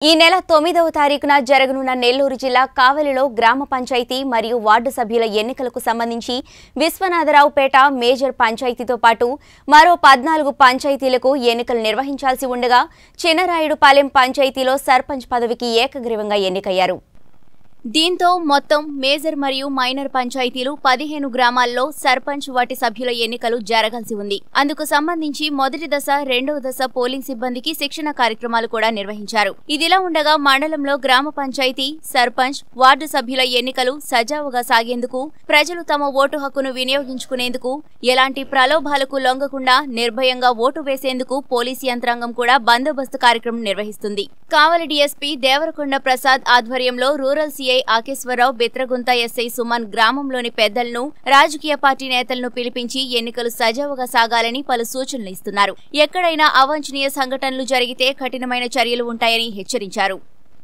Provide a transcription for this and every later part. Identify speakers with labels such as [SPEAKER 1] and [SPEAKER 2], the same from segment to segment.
[SPEAKER 1] ఈ నెల తొమ్మిదవ తారీఖున జరగనున్న నెల్లూరు జిల్లా కావలిలో గ్రామ పంచాయతీ మరియు వార్డు సభ్యుల ఎన్నికలకు సంబంధించి విశ్వనాథరావుపేట మేజర్ పంచాయతీతో పాటు మరో పద్నాలుగు పంచాయతీలకు ఎన్నికలు నిర్వహించాల్సి ఉండగా చిన్నరాయుడుపాలెం పంచాయతీలో సర్పంచ్ పదవికి ఏకగ్రీవంగా ఎన్నికయ్యారు దీంతో మొత్తం మేజర్ మరియు మైనర్ పంచాయతీలు పదిహేను గ్రామాల్లో సర్పంచ్ వాటి సభ్యుల ఎన్నికలు జరగాల్సి ఉంది అందుకు సంబంధించి మొదటి దశ రెండవ దశ పోలింగ్ సిబ్బందికి శిక్షణ కార్యక్రమాలు కూడా నిర్వహించారు ఇదిలా ఉండగా మండలంలో గ్రామ పంచాయతీ సర్పంచ్ వార్డు సభ్యుల ఎన్నికలు సజావుగా సాగేందుకు ప్రజలు తమ ఓటు హక్కును వినియోగించుకునేందుకు ఎలాంటి ప్రలోభాలకు లొంగకుండా నిర్భయంగా ఓటు వేసేందుకు పోలీసు యంత్రాంగం కూడా బందోబస్తు కార్యక్రమం నిర్వహిస్తుంది కావలి డీఎస్పీ దేవరకొండ ప్రసాద్ ఆధ్వర్యంలో rural CI Akeswararao Bitragunta SI Suman గ్రామంలోని పెద్దలను రాజకీయ పార్టీ నేతలను పిలిపించి ఎన్నికలు సజావుగా సాగాలని పలు సూచనలు ఇస్తున్నారు ఎక్కడైనా అవాంఛనీయ సంఘటనలు జరిగితే కఠినమైన చర్యలు ఉంటాయని హెచ్చరించారు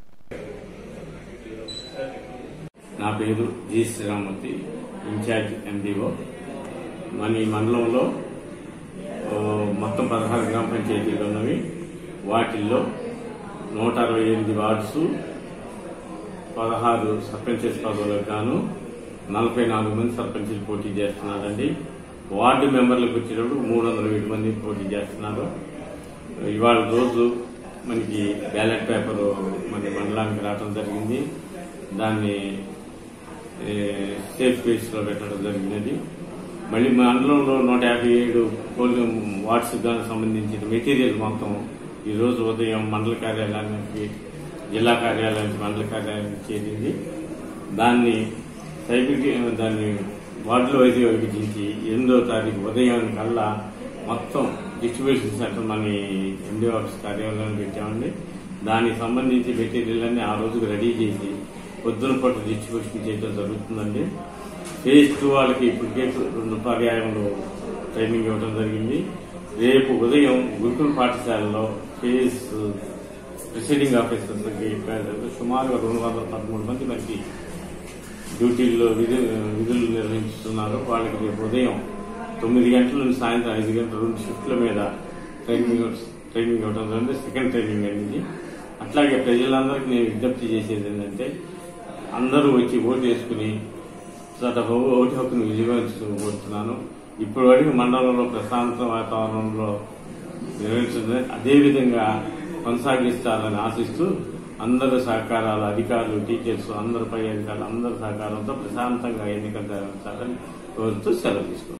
[SPEAKER 2] నా పేరు జి శ్రీరామూర్తి ఇన్ఛార్జ్ ఎండిఓ మన ఈ మండలంలో ఓ, మొత్తం పదహారు గ్రామ పంచాయతీలు ఉన్నవి వాటిల్లో నూట అరవై ఎనిమిది వార్డ్స్ పదహారు సర్పంచెస్ పదవులకు గాను నలభై నాలుగు మంది సర్పంచులు పోటీ చేస్తున్నారండి వార్డు మెంబర్లకు వచ్చేటప్పుడు మూడు వందల ఏడు మంది పోటీ చేస్తున్నారు ఇవాళ రోజు మనకి బ్యాలెట్ పేపర్ మన మండలానికి రావడం జరిగింది దాన్ని ఏ, సేఫ్ స్పేస్ లో పెట్టడం జరిగినది మళ్ళీ మండలంలో నూట యాభై ఏడు పోలింగ్ వార్డ్స్ దానికి సంబంధించిన మెటీరియల్ మొత్తం ఈ రోజు ఉదయం మండల కార్యాలయానికి జిల్లా కార్యాలయానికి మండల కార్యాలయానికి చేరింది దాన్ని సైబర్కి దాన్ని వార్డుల వైద్య విభజించి ఎనిమిదో తారీఖు ఉదయం కల్లా మొత్తం డిస్ట్రిబ్యూషన్ సెంటర్ మన ఎండి ఆఫీస్ కార్యాలయంలో పెట్టామండి దానికి సంబంధించి మెటీరియల్ అన్ని ఆ రోజుకు రెడీ చేసి పొద్దున పూట డిస్ట్రిబ్యూషన్ చేయడం జరుగుతుందండి ఫేజ్ టూ వాళ్ళకి ఇప్పటికే రెండు పర్యాయంలో ట్రైనింగ్ ఇవ్వడం జరిగింది రేపు ఉదయం గురుకుల పాఠశాలలో ఫేజ్ ప్రిసైడింగ్ ఆఫీసర్స్కి సుమారుగా రెండు వందల పదమూడు మంది మనకి డ్యూటీల్లో విధు విధులు నిర్వహిస్తున్నారు వాళ్ళకి రేపు ఉదయం తొమ్మిది గంటల నుంచి సాయంత్రం ఐదు గంటల రెండు షిఫ్ట్ల మీద ట్రైనింగ్ ట్రైనింగ్ ఇవ్వడం జరిగింది సెకండ్ ట్రైనింగ్ అనేది అట్లాగే ప్రజలందరికీ నేను విజ్ఞప్తి చేసేది ఏంటంటే అందరూ వచ్చి ఓటు వేసుకుని చట్ట ఓటు హక్కును వినియోగించుకోబోతున్నాను ఇప్పటి వరకు మండలంలో ప్రశాంత వాతావరణంలో నిర్వహించింది అదేవిధంగా కొనసాగిస్తారని ఆశిస్తూ అందరి సహకారాలు అధికారులు టీచర్స్ అందరి పై అధికారులు అందరి సహకారంతో ప్రశాంతంగా ఎన్నికలు జరగాలని కోరుతూ సెలవు తీసుకుంటాను